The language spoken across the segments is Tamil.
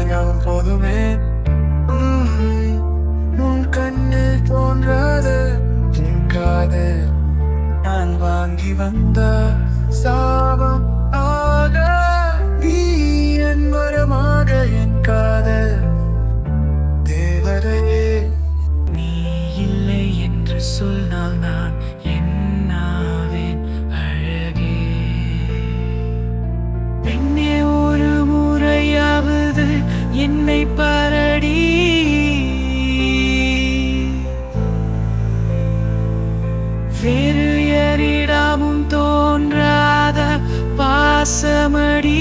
ஞாபகம் போதுமே உம், உன் கண்ணில் தோன்றாது என் காதல் நான் வாங்கி வந்த சாபம் ஆக நீ என் வரமாக என் காதல் தேவதையே நீ இல்லை என்று சொன்னால் நான் என்னாவேன் அழகே பெண்ணே ஒரு முறையாவது என்னை பாரடி வேறு யாரிடமும் தோன்றாத பாசமடி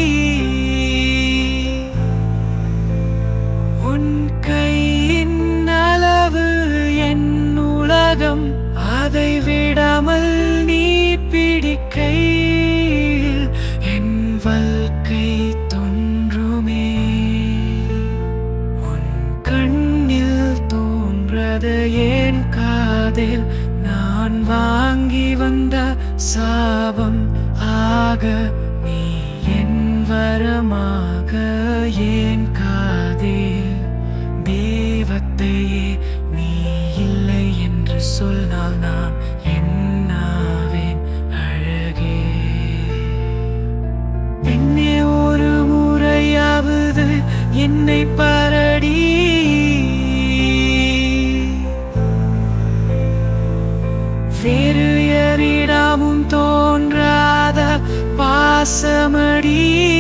உன் கையின் அளவு என் உலகம் அதை விடாமல் நீ பிடிக்கையில் என் வாழ்க்கை தோன்றுமே உன் கண்ணில் தோன்றது ஏன் காதில் நான் வாங்கி வந்த சாபம் ஆக நீ என் வரமாக ஏன் காதில் தெய்வத்தையே நீ இல்லை என்று சொன்னால் நான் என்னாவேன் அழகே பெண்ணே ஒரு முறையாவது என்னை பாரடி வேறு யாரிடமும் தோன்றாத பாசமடி